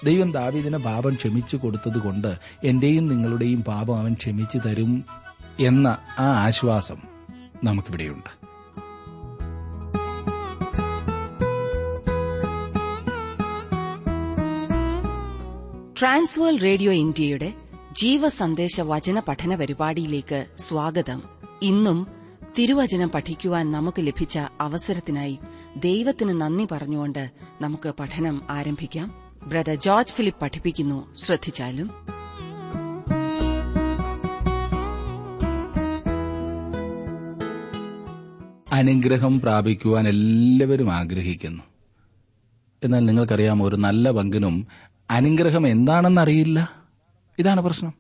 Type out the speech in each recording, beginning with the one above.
ദൈവം ദാവീദിന് പാപം ക്ഷമിച്ചു കൊടുത്തതുകൊണ്ട് എന്റെയും നിങ്ങളുടെയും പാപം അവൻ ക്ഷമിച്ചു തരും എന്ന ആ ആശ്വാസം നമുക്കിവിടെയുണ്ട് ട്രാൻസ്വേൾ റേഡിയോ ഇന്ത്യയുടെ ജീവസന്ദേശ വചന പഠന പരിപാടിയിലേക്ക് സ്വാഗതം ഇന്നും തിരുവചനം പഠിക്കുവാൻ നമുക്ക് ലഭിച്ച അവസരത്തിനായി ദൈവത്തിന് നന്ദി പറഞ്ഞുകൊണ്ട് നമുക്ക് പഠനം ആരംഭിക്കാം ബ്രദർ ജോർജ് ഫിലിപ്പ് പഠിപ്പിക്കുന്നു ശ്രദ്ധിച്ചാലും അനുഗ്രഹം പ്രാപിക്കുവാൻ എല്ലാവരും ആഗ്രഹിക്കുന്നു എന്നാൽ നിങ്ങൾക്കറിയാമോ ഒരു നല്ല പങ്കിനും അനുഗ്രഹം എന്താണെന്നറിയില്ല ഇതാണ് പ്രശ്നം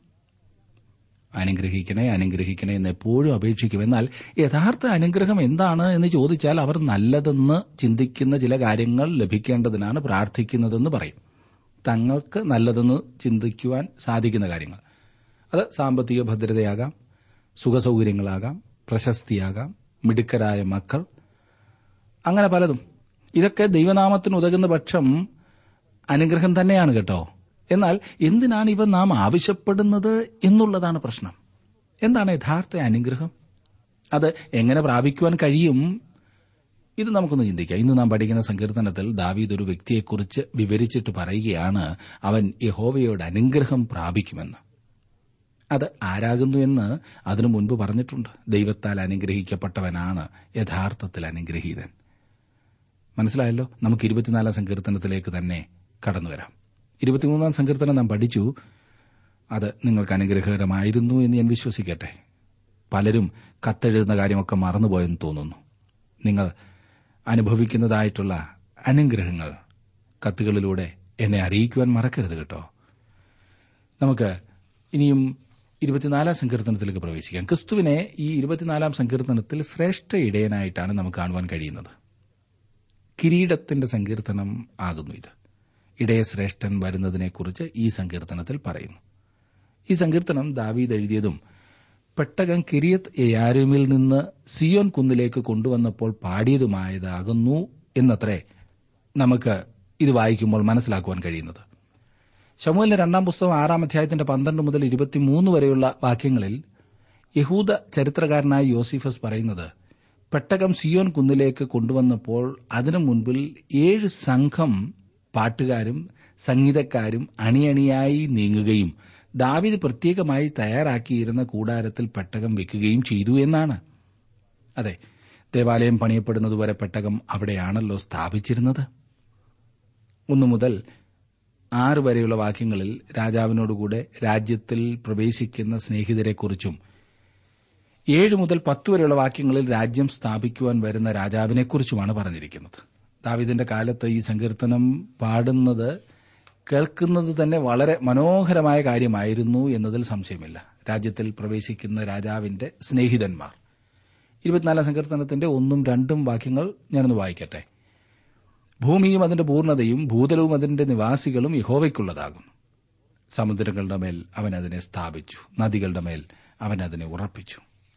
അനുഗ്രഹിക്കണേ അനുഗ്രഹിക്കണേ എന്ന് എപ്പോഴും അപേക്ഷിക്കും എന്നാൽ യഥാർത്ഥ അനുഗ്രഹം എന്താണ് എന്ന് ചോദിച്ചാൽ അവർ നല്ലതെന്ന് ചിന്തിക്കുന്ന ചില കാര്യങ്ങൾ ലഭിക്കേണ്ടതിനാണ് പ്രാർത്ഥിക്കുന്നതെന്ന് പറയും തങ്ങൾക്ക് നല്ലതെന്ന് ചിന്തിക്കുവാൻ സാധിക്കുന്ന കാര്യങ്ങൾ അത് സാമ്പത്തിക ഭദ്രതയാകാം സുഖസൗകര്യങ്ങളാകാം പ്രശസ്തിയാകാം മിടുക്കരായ മക്കൾ അങ്ങനെ പലതും ഇതൊക്കെ ദൈവനാമത്തിന് ഉതകുന്ന പക്ഷം അനുഗ്രഹം തന്നെയാണ് കേട്ടോ എന്നാൽ എന്തിനാണ് ഇവ നാം ആവശ്യപ്പെടുന്നത് എന്നുള്ളതാണ് പ്രശ്നം എന്താണ് യഥാർത്ഥ അനുഗ്രഹം അത് എങ്ങനെ പ്രാപിക്കുവാൻ കഴിയും ഇത് നമുക്കൊന്ന് ചിന്തിക്കാം ഇന്ന് നാം പഠിക്കുന്ന സങ്കീർത്തനത്തിൽ ദാവീദ് ഒരു വ്യക്തിയെക്കുറിച്ച് വിവരിച്ചിട്ട് പറയുകയാണ് അവൻ യഹോവയോട് അനുഗ്രഹം പ്രാപിക്കുമെന്ന് അത് ആരാകുന്നു എന്ന് അതിനു മുൻപ് പറഞ്ഞിട്ടുണ്ട് ദൈവത്താൽ അനുഗ്രഹിക്കപ്പെട്ടവനാണ് യഥാർത്ഥത്തിൽ അനുഗ്രഹീതൻ മനസ്സിലായല്ലോ നമുക്ക് ഇരുപത്തിനാലാം സങ്കീർത്തനത്തിലേക്ക് തന്നെ കടന്നുവരാം ഇരുപത്തിമൂന്നാം സങ്കീർത്തനം നാം പഠിച്ചു അത് നിങ്ങൾക്ക് അനുഗ്രഹകരമായിരുന്നു എന്ന് ഞാൻ വിശ്വസിക്കട്ടെ പലരും കത്തെഴുതുന്ന കാര്യമൊക്കെ മറന്നുപോയെന്ന് തോന്നുന്നു നിങ്ങൾ അനുഭവിക്കുന്നതായിട്ടുള്ള അനുഗ്രഹങ്ങൾ കത്തുകളിലൂടെ എന്നെ അറിയിക്കുവാൻ മറക്കരുത് കേട്ടോ നമുക്ക് ഇനിയും ഇരുപത്തിനാലാം സങ്കീർത്തനത്തിലേക്ക് പ്രവേശിക്കാം ക്രിസ്തുവിനെ ഈ ഇരുപത്തിനാലാം സങ്കീർത്തനത്തിൽ ശ്രേഷ്ഠ ഇടയനായിട്ടാണ് നമുക്ക് കാണുവാൻ കഴിയുന്നത് കിരീടത്തിന്റെ സങ്കീർത്തനം ആകുന്നു ഇത് ഇടയശ്രേഷ്ഠൻ വരുന്നതിനെക്കുറിച്ച് ഈ സങ്കീർത്തനത്തിൽ പറയുന്നു ഈ സങ്കീർത്തനം ദാവീദ് എഴുതിയതും പെട്ടകം കിരിയത്ത് യാരുമിൽ നിന്ന് സിയോൻ കുന്നിലേക്ക് കൊണ്ടുവന്നപ്പോൾ പാടിയതുമായതാകുന്നു എന്നത്രേ നമുക്ക് ഇത് വായിക്കുമ്പോൾ മനസ്സിലാക്കുവാൻ കഴിയുന്നത് ശമുവിന്റെ രണ്ടാം പുസ്തകം ആറാം അധ്യായത്തിന്റെ പന്ത്രണ്ട് മുതൽ ഇരുപത്തിമൂന്ന് വരെയുള്ള വാക്യങ്ങളിൽ യഹൂദ ചരിത്രകാരനായ യോസിഫസ് പറയുന്നത് പെട്ടകം സിയോൻ കുന്നിലേക്ക് കൊണ്ടുവന്നപ്പോൾ അതിനു മുൻപിൽ ഏഴ് സംഘം പാട്ടുകാരും സംഗീതക്കാരും അണിയണിയായി നീങ്ങുകയും ദാവിദ് പ്രത്യേകമായി തയ്യാറാക്കിയിരുന്ന കൂടാരത്തിൽ പെട്ടകം വെക്കുകയും ചെയ്തു എന്നാണ് അതെ ദേവാലയം പണിയപ്പെടുന്നതുവരെ പെട്ടകം അവിടെയാണല്ലോ സ്ഥാപിച്ചിരുന്നത് ഒന്നു മുതൽ ആറ് വരെയുള്ള വാക്യങ്ങളിൽ രാജാവിനോടുകൂടെ രാജ്യത്തിൽ പ്രവേശിക്കുന്ന സ്നേഹിതരെക്കുറിച്ചും ഏഴ് മുതൽ പത്ത് വരെയുള്ള വാക്യങ്ങളിൽ രാജ്യം സ്ഥാപിക്കുവാൻ വരുന്ന രാജാവിനെക്കുറിച്ചുമാണ് പറഞ്ഞിരിക്കുന്നത് ദാവിദിന്റെ കാലത്ത് ഈ സങ്കീർത്തനം പാടുന്നത് കേൾക്കുന്നത് തന്നെ വളരെ മനോഹരമായ കാര്യമായിരുന്നു എന്നതിൽ സംശയമില്ല രാജ്യത്തിൽ പ്രവേശിക്കുന്ന രാജാവിന്റെ സ്നേഹിതന്മാർ ഇരുപത്തിനാലാം സങ്കീർത്തനത്തിന്റെ ഒന്നും രണ്ടും വാക്യങ്ങൾ ഞാനൊന്ന് വായിക്കട്ടെ ഭൂമിയും അതിന്റെ പൂർണ്ണതയും ഭൂതലവും അതിന്റെ നിവാസികളും യഹോവയ്ക്കുള്ളതാകുന്നു സമുദ്രങ്ങളുടെ മേൽ അവൻ അതിനെ സ്ഥാപിച്ചു നദികളുടെ മേൽ അവൻ അതിനെ ഉറപ്പിച്ചു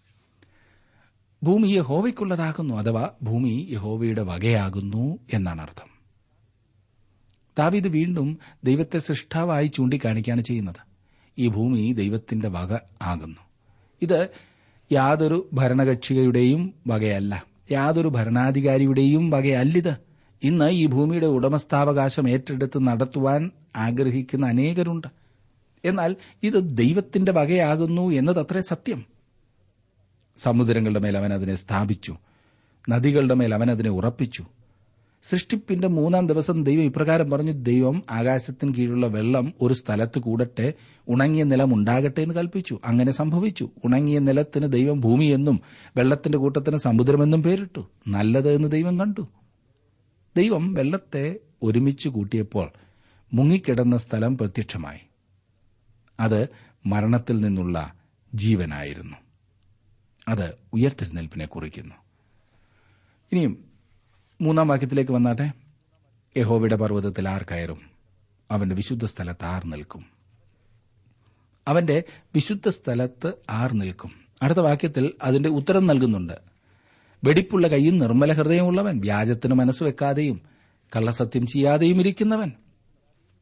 ഭൂമി യഹോവയ്ക്കുള്ളതാകുന്നു അഥവാ ഭൂമി യഹോവയുടെ വകയാകുന്നു എന്നാണ് അർത്ഥം ദാവീദ് വീണ്ടും ദൈവത്തെ സൃഷ്ടാവായി ചൂണ്ടിക്കാണിക്കുകയാണ് ചെയ്യുന്നത് ഈ ഭൂമി ദൈവത്തിന്റെ വക ആകുന്നു ഇത് യാതൊരു ഭരണകക്ഷിയുടെയും വകയല്ല യാതൊരു ഭരണാധികാരിയുടെയും വകയല്ലിത് ഇന്ന് ഈ ഭൂമിയുടെ ഉടമസ്ഥാവകാശം ഏറ്റെടുത്ത് നടത്തുവാൻ ആഗ്രഹിക്കുന്ന അനേകരുണ്ട് എന്നാൽ ഇത് ദൈവത്തിന്റെ വകയാകുന്നു എന്നതത്രേ സത്യം സമുദ്രങ്ങളുടെ മേൽ അവൻ അതിനെ സ്ഥാപിച്ചു നദികളുടെ മേൽ അവൻ അതിനെ ഉറപ്പിച്ചു സൃഷ്ടിപ്പിന്റെ മൂന്നാം ദിവസം ദൈവം ഇപ്രകാരം പറഞ്ഞു ദൈവം ആകാശത്തിന് കീഴിലുള്ള വെള്ളം ഒരു സ്ഥലത്ത് കൂടട്ടെ ഉണങ്ങിയ നിലം ഉണ്ടാകട്ടെ എന്ന് കൽപ്പിച്ചു അങ്ങനെ സംഭവിച്ചു ഉണങ്ങിയ നിലത്തിന് ദൈവം ഭൂമിയെന്നും വെള്ളത്തിന്റെ കൂട്ടത്തിന് സമുദ്രമെന്നും പേരിട്ടു നല്ലത് എന്ന് ദൈവം കണ്ടു ദൈവം വെള്ളത്തെ ഒരുമിച്ച് കൂട്ടിയപ്പോൾ മുങ്ങിക്കിടന്ന സ്ഥലം പ്രത്യക്ഷമായി അത് മരണത്തിൽ നിന്നുള്ള ജീവനായിരുന്നു അത് ഉയർത്തെഴുന്നേൽപ്പിനെ കുറിക്കുന്നു ഇനിയും മൂന്നാം വാക്യത്തിലേക്ക് വന്നാട്ടെ യഹോവയുടെ പർവ്വതത്തിൽ ആർ കയറും അവന്റെ വിശുദ്ധ സ്ഥലത്ത് ആർ നിൽക്കും അവന്റെ വിശുദ്ധ സ്ഥലത്ത് ആർ നിൽക്കും അടുത്ത വാക്യത്തിൽ അതിന്റെ ഉത്തരം നൽകുന്നുണ്ട് വെടിപ്പുള്ള കൈയും നിർമ്മല ഹൃദയമുള്ളവൻ വ്യാജത്തിന് മനസ്സ് വെക്കാതെയും കള്ളസത്യം ചെയ്യാതെയും ഇരിക്കുന്നവൻ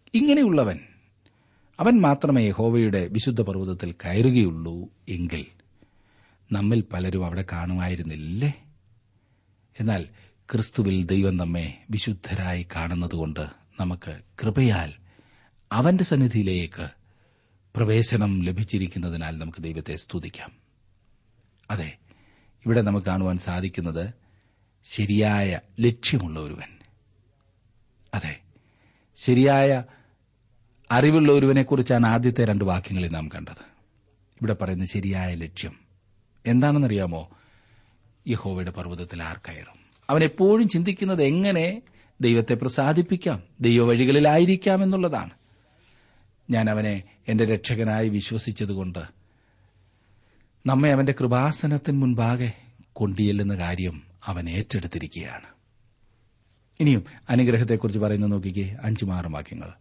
ഇങ്ങനെയുള്ളവൻ അവൻ മാത്രമേ യഹോവയുടെ വിശുദ്ധ പർവ്വതത്തിൽ കയറുകയുള്ളൂ എങ്കിൽ നമ്മിൽ പലരും അവിടെ കാണുമായിരുന്നില്ലേ എന്നാൽ ക്രിസ്തുവിൽ ദൈവം നമ്മെ വിശുദ്ധരായി കാണുന്നതുകൊണ്ട് നമുക്ക് കൃപയാൽ അവന്റെ സന്നിധിയിലേക്ക് പ്രവേശനം ലഭിച്ചിരിക്കുന്നതിനാൽ നമുക്ക് ദൈവത്തെ സ്തുതിക്കാം അതെ ഇവിടെ നമുക്ക് കാണുവാൻ സാധിക്കുന്നത് ശരിയായ ലക്ഷ്യമുള്ള ഒരുവൻ അതെ ശരിയായ അറിവുള്ള ഒരുവനെക്കുറിച്ചാണ് ആദ്യത്തെ രണ്ട് വാക്യങ്ങളിൽ നാം കണ്ടത് ഇവിടെ പറയുന്ന ശരിയായ ലക്ഷ്യം എന്താണെന്നറിയാമോ യഹോവയുടെ പർവ്വതത്തിൽ ആർ കയറും അവൻ എപ്പോഴും ചിന്തിക്കുന്നത് എങ്ങനെ ദൈവത്തെ പ്രസാദിപ്പിക്കാം ദൈവവഴികളിലായിരിക്കാം എന്നുള്ളതാണ് ഞാൻ അവനെ എന്റെ രക്ഷകനായി വിശ്വസിച്ചതുകൊണ്ട് നമ്മെ അവന്റെ കൃപാസനത്തിന് മുൻപാകെ കൊണ്ടിയെല്ലുന്ന കാര്യം അവൻ ഏറ്റെടുത്തിരിക്കുകയാണ് ഇനിയും അനുഗ്രഹത്തെക്കുറിച്ച് പറയുന്നത് നോക്കിക്കേ അഞ്ചും ആറും വാക്യങ്ങൾ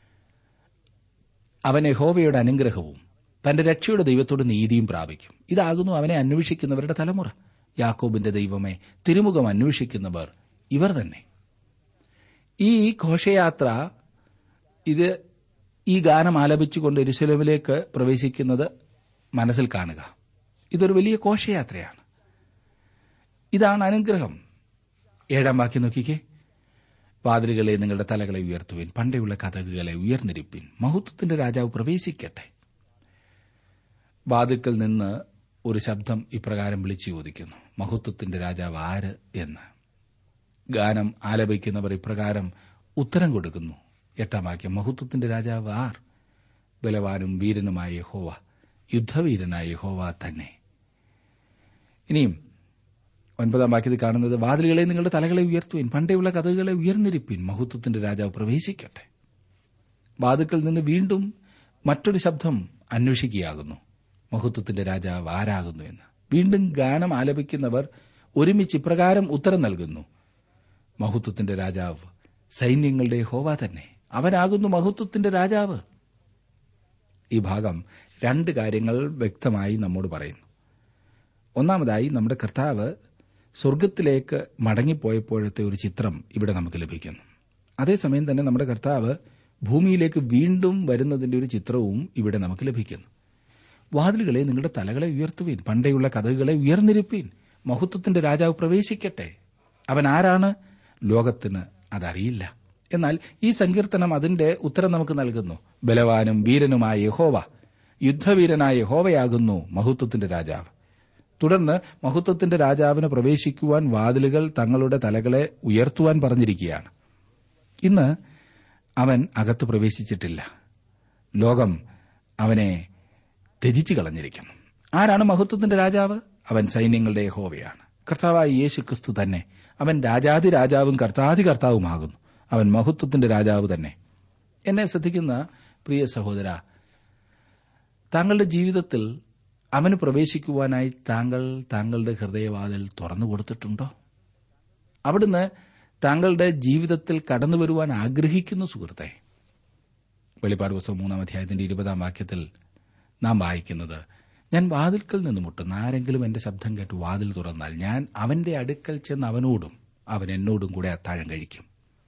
അവൻ യഹോവയുടെ അനുഗ്രഹവും തന്റെ രക്ഷയുടെ ദൈവത്തോട് നീതിയും പ്രാപിക്കും ഇതാകുന്നു അവനെ അന്വേഷിക്കുന്നവരുടെ തലമുറ യാക്കോബിന്റെ ദൈവമേ തിരുമുഖം അന്വേഷിക്കുന്നവർ ഇവർ തന്നെ ഈ ഘോഷയാത്ര ഇത് ഈ ഗാനം ആലപിച്ചുകൊണ്ട് എരുസലേമിലേക്ക് പ്രവേശിക്കുന്നത് മനസ്സിൽ കാണുക ഇതൊരു വലിയ ഘോഷയാത്രയാണ് ഇതാണ് അനുഗ്രഹം ഏഴാം വാക്യം നോക്കിക്കേ വാതിലുകളെ നിങ്ങളുടെ തലകളെ ഉയർത്തുവിൻ പണ്ടയുള്ള കഥകുകളെ ഉയർന്നിരിപ്പിൻ മഹത്വത്തിന്റെ രാജാവ് പ്രവേശിക്കട്ടെ വാതിൽക്കൽ നിന്ന് ഒരു ശബ്ദം ഇപ്രകാരം വിളിച്ചു ചോദിക്കുന്നു മഹത്വത്തിന്റെ രാജാവ് ആര് എന്ന് ഗാനം ആലപിക്കുന്നവർ ഇപ്രകാരം ഉത്തരം കൊടുക്കുന്നു എട്ടാം വാക്യം മഹത്വത്തിന്റെ രാജാവ് ആർ ബലവാനും വീരനുമായ യഹോവ യുദ്ധവീരനായ യഹോവ തന്നെ ഇനിയും ഒൻപതാം വാക്യത്തിൽ കാണുന്നത് വാതിലുകളെ നിങ്ങളുടെ തലകളെ ഉയർത്തുവിൻ പണ്ടേയുള്ള കഥകളെ ഉയർന്നിരിപ്പിൻ മഹത്വത്തിന്റെ രാജാവ് പ്രവേശിക്കട്ടെ വാതുക്കൾ നിന്ന് വീണ്ടും മറ്റൊരു ശബ്ദം അന്വേഷിക്കുകയാകുന്നു മഹത്വത്തിന്റെ രാജാവ് ആരാകുന്നു എന്ന് വീണ്ടും ഗാനം ആലപിക്കുന്നവർ ഒരുമിച്ച് ഇപ്രകാരം ഉത്തരം നൽകുന്നു മഹത്വത്തിന്റെ രാജാവ് സൈന്യങ്ങളുടെ ഹോവ തന്നെ അവനാകുന്നു മഹത്വത്തിന്റെ രാജാവ് ഈ ഭാഗം രണ്ട് കാര്യങ്ങൾ വ്യക്തമായി നമ്മോട് പറയുന്നു ഒന്നാമതായി നമ്മുടെ കർത്താവ് സ്വർഗത്തിലേക്ക് മടങ്ങിപ്പോയപ്പോഴത്തെ ഒരു ചിത്രം ഇവിടെ നമുക്ക് ലഭിക്കുന്നു അതേസമയം തന്നെ നമ്മുടെ കർത്താവ് ഭൂമിയിലേക്ക് വീണ്ടും വരുന്നതിന്റെ ഒരു ചിത്രവും ഇവിടെ നമുക്ക് ലഭിക്കുന്നു വാതിലുകളെ നിങ്ങളുടെ തലകളെ ഉയർത്തുവീൻ പണ്ടേയുള്ള കഥകളെ ഉയർന്നിരുപ്പീൻ മഹത്വത്തിന്റെ രാജാവ് പ്രവേശിക്കട്ടെ അവൻ ആരാണ് ലോകത്തിന് അതറിയില്ല എന്നാൽ ഈ സങ്കീർത്തനം അതിന്റെ ഉത്തരം നമുക്ക് നൽകുന്നു ബലവാനും വീരനുമായ യഹോവ യുദ്ധവീരനായ യഹോവയാകുന്നു മഹത്വത്തിന്റെ രാജാവ് തുടർന്ന് മഹത്വത്തിന്റെ രാജാവിന് പ്രവേശിക്കുവാൻ വാതിലുകൾ തങ്ങളുടെ തലകളെ ഉയർത്തുവാൻ പറഞ്ഞിരിക്കുകയാണ് ഇന്ന് അവൻ അകത്ത് പ്രവേശിച്ചിട്ടില്ല ലോകം അവനെ ത്യജിച്ചു കളഞ്ഞിരിക്കുന്നു ആരാണ് മഹത്വത്തിന്റെ രാജാവ് അവൻ സൈന്യങ്ങളുടെ യഹോവയാണ് കർത്താവായ യേശു ക്രിസ്തു തന്നെ അവൻ രാജാതി രാജാവും കർത്താതി കർത്താവുമാകുന്നു അവൻ മഹത്വത്തിന്റെ രാജാവ് തന്നെ എന്നെ ശ്രദ്ധിക്കുന്ന പ്രിയ സഹോദര താങ്കളുടെ ജീവിതത്തിൽ അവന് പ്രവേശിക്കുവാനായി താങ്കൾ താങ്കളുടെ ഹൃദയവാതിൽ തുറന്നു കൊടുത്തിട്ടുണ്ടോ അവിടുന്ന് താങ്കളുടെ ജീവിതത്തിൽ കടന്നു വരുവാൻ ആഗ്രഹിക്കുന്നു സുഹൃത്തെ വെളിപ്പാട് പുസ്തകം മൂന്നാം അധ്യായത്തിന്റെ ഇരുപതാം വാക്യത്തിൽ നാം വായിക്കുന്നത് ഞാൻ വാതിൽക്കൽ നിന്ന് മുട്ടുന്ന ആരെങ്കിലും എന്റെ ശബ്ദം കേട്ട് വാതിൽ തുറന്നാൽ ഞാൻ അവന്റെ അടുക്കൽ ചെന്ന് അവനോടും അവൻ എന്നോടും കൂടെ അത്താഴം കഴിക്കും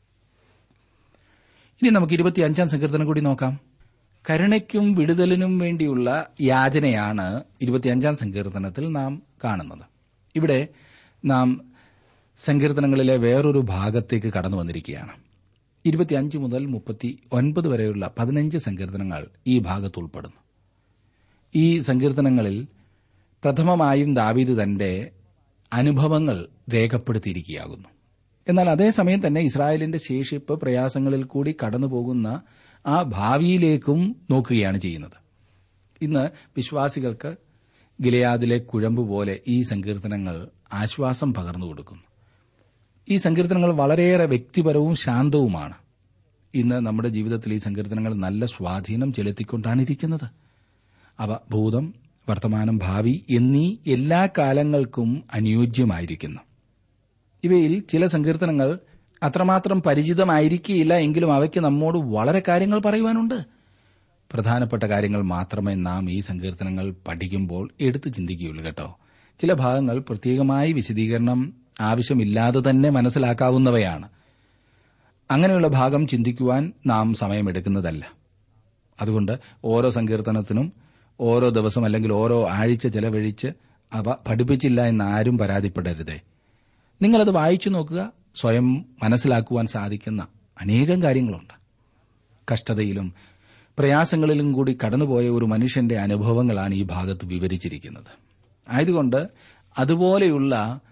ഇനി നമുക്ക് ഇരുപത്തിയഞ്ചാം സങ്കീർത്തനം കൂടി നോക്കാം കരുണയ്ക്കും വിടുതലിനും വേണ്ടിയുള്ള യാചനയാണ് ഇരുപത്തിയഞ്ചാം സങ്കീർത്തനത്തിൽ നാം കാണുന്നത് ഇവിടെ നാം സങ്കീർത്തനങ്ങളിലെ വേറൊരു ഭാഗത്തേക്ക് കടന്നു വന്നിരിക്കുകയാണ് ഇരുപത്തിയഞ്ച് മുതൽ മുപ്പത്തി ഒൻപത് വരെയുള്ള പതിനഞ്ച് സങ്കീർത്തനങ്ങൾ ഈ ഭാഗത്ത് ഉൾപ്പെടുന്നു ഈ സങ്കീർത്തനങ്ങളിൽ പ്രഥമമായും ദാവീദ് തന്റെ അനുഭവങ്ങൾ രേഖപ്പെടുത്തിയിരിക്കുകയാകുന്നു എന്നാൽ അതേസമയം തന്നെ ഇസ്രായേലിന്റെ ശേഷിപ്പ് പ്രയാസങ്ങളിൽ കൂടി കടന്നുപോകുന്ന ആ ഭാവിയിലേക്കും നോക്കുകയാണ് ചെയ്യുന്നത് ഇന്ന് വിശ്വാസികൾക്ക് ഗിലയാദിലെ കുഴമ്പ് പോലെ ഈ സങ്കീർത്തനങ്ങൾ ആശ്വാസം പകർന്നു കൊടുക്കുന്നു ഈ സങ്കീർത്തനങ്ങൾ വളരെയേറെ വ്യക്തിപരവും ശാന്തവുമാണ് ഇന്ന് നമ്മുടെ ജീവിതത്തിൽ ഈ സങ്കീർത്തനങ്ങൾ നല്ല സ്വാധീനം ചെലുത്തിക്കൊണ്ടാണ് ഇരിക്കുന്നത് അവ ഭൂതം വർത്തമാനം ഭാവി എന്നീ എല്ലാ കാലങ്ങൾക്കും അനുയോജ്യമായിരിക്കുന്നു ഇവയിൽ ചില സങ്കീർത്തനങ്ങൾ അത്രമാത്രം പരിചിതമായിരിക്കില്ല എങ്കിലും അവയ്ക്ക് നമ്മോട് വളരെ കാര്യങ്ങൾ പറയുവാനുണ്ട് പ്രധാനപ്പെട്ട കാര്യങ്ങൾ മാത്രമേ നാം ഈ സങ്കീർത്തനങ്ങൾ പഠിക്കുമ്പോൾ എടുത്തു ചിന്തിക്കുകയുള്ളൂ കേട്ടോ ചില ഭാഗങ്ങൾ പ്രത്യേകമായി വിശദീകരണം ആവശ്യമില്ലാതെ തന്നെ മനസ്സിലാക്കാവുന്നവയാണ് അങ്ങനെയുള്ള ഭാഗം ചിന്തിക്കുവാൻ നാം സമയമെടുക്കുന്നതല്ല അതുകൊണ്ട് ഓരോ സങ്കീർത്തനത്തിനും ഓരോ ദിവസം അല്ലെങ്കിൽ ഓരോ ആഴ്ച ചെലവഴിച്ച് അവ പഠിപ്പിച്ചില്ല എന്ന് ആരും പരാതിപ്പെടരുതേ നിങ്ങളത് വായിച്ചു നോക്കുക സ്വയം മനസ്സിലാക്കുവാൻ സാധിക്കുന്ന അനേകം കാര്യങ്ങളുണ്ട് കഷ്ടതയിലും പ്രയാസങ്ങളിലും കൂടി കടന്നുപോയ ഒരു മനുഷ്യന്റെ അനുഭവങ്ങളാണ് ഈ ഭാഗത്ത് വിവരിച്ചിരിക്കുന്നത് ആയതുകൊണ്ട് അതുപോലെയുള്ള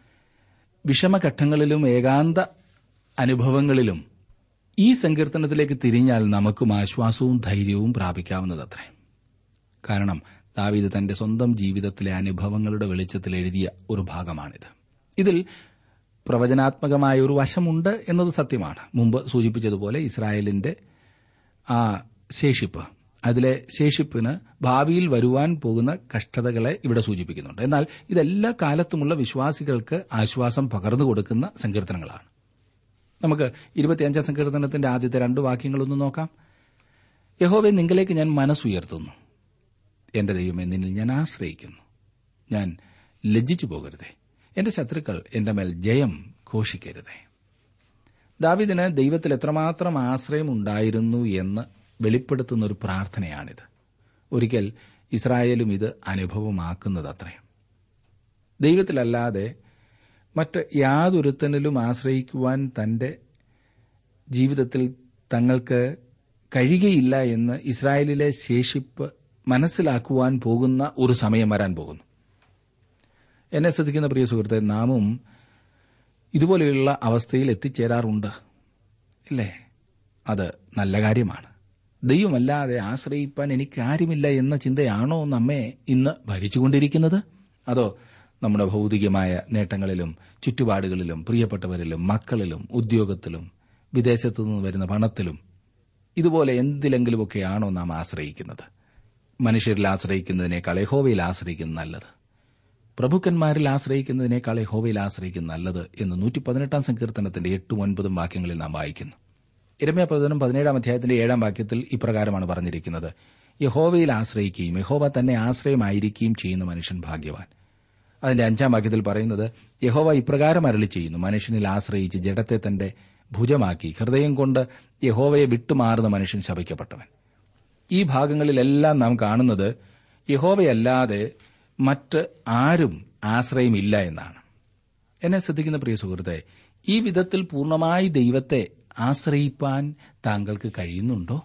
വിഷമഘട്ടങ്ങളിലും ഏകാന്ത അനുഭവങ്ങളിലും ഈ സങ്കീർത്തനത്തിലേക്ക് തിരിഞ്ഞാൽ നമുക്കും ആശ്വാസവും ധൈര്യവും പ്രാപിക്കാവുന്നതത്രേ കാരണം ദാവീദ് തന്റെ സ്വന്തം ജീവിതത്തിലെ അനുഭവങ്ങളുടെ വെളിച്ചത്തിൽ എഴുതിയ ഒരു ഭാഗമാണിത് ഇതിൽ പ്രവചനാത്മകമായ ഒരു വശമുണ്ട് എന്നത് സത്യമാണ് മുമ്പ് സൂചിപ്പിച്ചതുപോലെ ഇസ്രായേലിന്റെ ആ ശേഷിപ്പ് അതിലെ ശേഷിപ്പിന് ഭാവിയിൽ വരുവാൻ പോകുന്ന കഷ്ടതകളെ ഇവിടെ സൂചിപ്പിക്കുന്നുണ്ട് എന്നാൽ ഇതെല്ലാ കാലത്തുമുള്ള വിശ്വാസികൾക്ക് ആശ്വാസം പകർന്നു കൊടുക്കുന്ന സങ്കീർത്തനങ്ങളാണ് നമുക്ക് ഇരുപത്തിയഞ്ചാം സങ്കീർത്തനത്തിന്റെ ആദ്യത്തെ രണ്ട് വാക്യങ്ങളൊന്ന് നോക്കാം യഹോവെ നിങ്ങളിലേക്ക് ഞാൻ മനസ്സുയർത്തുന്നു എന്റെ ദൈവമേ നിന്നിൽ ഞാൻ ആശ്രയിക്കുന്നു ഞാൻ ലജ്ജിച്ചു പോകരുതേ എന്റെ ശത്രുക്കൾ എന്റെ മേൽ ജയം ഘോഷിക്കരുതേ ദാവിദിന് ദൈവത്തിൽ എത്രമാത്രം ആശ്രയം ഉണ്ടായിരുന്നു എന്ന് വെളിപ്പെടുത്തുന്ന ഒരു പ്രാർത്ഥനയാണിത് ഒരിക്കൽ ഇസ്രായേലും ഇത് അനുഭവമാക്കുന്നതത്രേ ദൈവത്തിലല്ലാതെ മറ്റ് യാതൊരുത്തനിലും ആശ്രയിക്കുവാൻ തന്റെ ജീവിതത്തിൽ തങ്ങൾക്ക് കഴിയുകയില്ല എന്ന് ഇസ്രായേലിലെ ശേഷിപ്പ് മനസ്സിലാക്കുവാൻ പോകുന്ന ഒരു സമയം വരാൻ പോകുന്നു എന്നെ ശ്രദ്ധിക്കുന്ന പ്രിയ സുഹൃത്തെ നാമും ഇതുപോലെയുള്ള അവസ്ഥയിൽ എത്തിച്ചേരാറുണ്ട് ഇല്ലേ അത് നല്ല കാര്യമാണ് ദൈവമല്ലാതെ ആശ്രയിപ്പാൻ എനിക്ക് ആരുമില്ല എന്ന ചിന്തയാണോ നമ്മെ ഇന്ന് ഭരിച്ചുകൊണ്ടിരിക്കുന്നത് അതോ നമ്മുടെ ഭൗതികമായ നേട്ടങ്ങളിലും ചുറ്റുപാടുകളിലും പ്രിയപ്പെട്ടവരിലും മക്കളിലും ഉദ്യോഗത്തിലും വിദേശത്തു നിന്ന് വരുന്ന പണത്തിലും ഇതുപോലെ എന്തിലെങ്കിലുമൊക്കെയാണോ നാം ആശ്രയിക്കുന്നത് മനുഷ്യരിൽ ആശ്രയിക്കുന്നതിനേക്കാൾ യഹോവയിൽ ആശ്രയിക്കുന്നത് നല്ലത് പ്രഭുക്കന്മാരിൽ ആശ്രയിക്കുന്നതിനേക്കാൾ യഹോവയിൽ ആശ്രയിക്കുന്നത് നല്ലത് എന്ന് നൂറ്റി പതിനെട്ടാം സങ്കീർത്തനത്തിന്റെ എട്ടും ഒൻപതും വാക്യങ്ങളിൽ നാം വായിക്കുന്നു ഇരമ്യ പ്രവചനം പതിനേഴാം അധ്യായത്തിന്റെ ഏഴാം വാക്യത്തിൽ ഇപ്രകാരമാണ് പറഞ്ഞിരിക്കുന്നത് യഹോവയിൽ ആശ്രയിക്കുകയും യഹോവ തന്നെ ആശ്രയമായിരിക്കുകയും ചെയ്യുന്ന മനുഷ്യൻ ഭാഗ്യവാൻ അതിന്റെ അഞ്ചാം വാക്യത്തിൽ പറയുന്നത് യഹോവ ഇപ്രകാരം അരളി ചെയ്യുന്നു മനുഷ്യനിൽ ആശ്രയിച്ച് ജഡത്തെ തന്റെ ഭുജമാക്കി ഹൃദയം കൊണ്ട് യഹോവയെ വിട്ടുമാറുന്ന മനുഷ്യൻ ശപിക്കപ്പെട്ടവൻ ഈ ഭാഗങ്ങളിലെല്ലാം നാം കാണുന്നത് യഹോവയല്ലാതെ മറ്റ് ആരും ആശ്രയമില്ല എന്നാണ് എന്നെ ശ്രദ്ധിക്കുന്ന പ്രിയ സുഹൃത്തെ ഈ വിധത്തിൽ പൂർണ്ണമായി ദൈവത്തെ ആശ്രയിപ്പാൻ താങ്കൾക്ക് കഴിയുന്നുണ്ടോ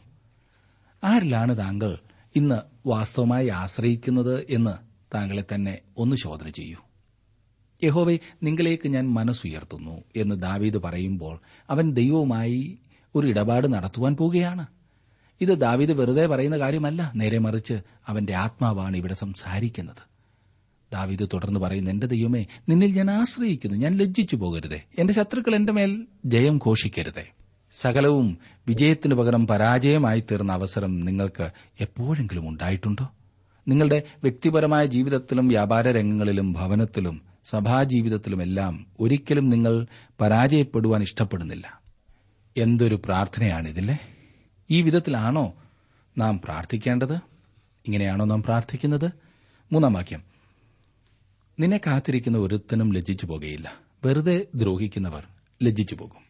ആരിലാണ് താങ്കൾ ഇന്ന് വാസ്തവമായി ആശ്രയിക്കുന്നത് എന്ന് താങ്കളെ തന്നെ ഒന്ന് ശോധന ചെയ്യൂ യഹോവെ നിങ്ങളിലേക്ക് ഞാൻ മനസ്സുയർത്തുന്നു എന്ന് ദാവീദ് പറയുമ്പോൾ അവൻ ദൈവവുമായി ഒരു ഇടപാട് നടത്തുവാൻ പോവുകയാണ് ഇത് ദാവീദ് വെറുതെ പറയുന്ന കാര്യമല്ല നേരെ മറിച്ച് അവന്റെ ആത്മാവാണ് ഇവിടെ സംസാരിക്കുന്നത് ദാവീദ് തുടർന്ന് പറയുന്നു എന്റെ ദൈവമേ നിന്നിൽ ഞാൻ ആശ്രയിക്കുന്നു ഞാൻ ലജ്ജിച്ചു പോകരുതേ എന്റെ ശത്രുക്കൾ എന്റെ മേൽ ജയം ഘോഷിക്കരുതേ സകലവും വിജയത്തിനു പകരം പരാജയമായി തീർന്ന അവസരം നിങ്ങൾക്ക് എപ്പോഴെങ്കിലും ഉണ്ടായിട്ടുണ്ടോ നിങ്ങളുടെ വ്യക്തിപരമായ ജീവിതത്തിലും വ്യാപാര രംഗങ്ങളിലും ഭവനത്തിലും സഭാജീവിതത്തിലുമെല്ലാം ഒരിക്കലും നിങ്ങൾ പരാജയപ്പെടുവാൻ ഇഷ്ടപ്പെടുന്നില്ല എന്തൊരു പ്രാർത്ഥനയാണിതില്ലേ ഈ വിധത്തിലാണോ നാം പ്രാർത്ഥിക്കേണ്ടത് ഇങ്ങനെയാണോ നാം പ്രാർത്ഥിക്കുന്നത് മൂന്നാം വാക്യം നിന്നെ കാത്തിരിക്കുന്ന ഒരുത്തനും ലജ്ജിച്ചു പോകുകയില്ല വെറുതെ ദ്രോഹിക്കുന്നവർ ലജ്ജിച്ചു പോകും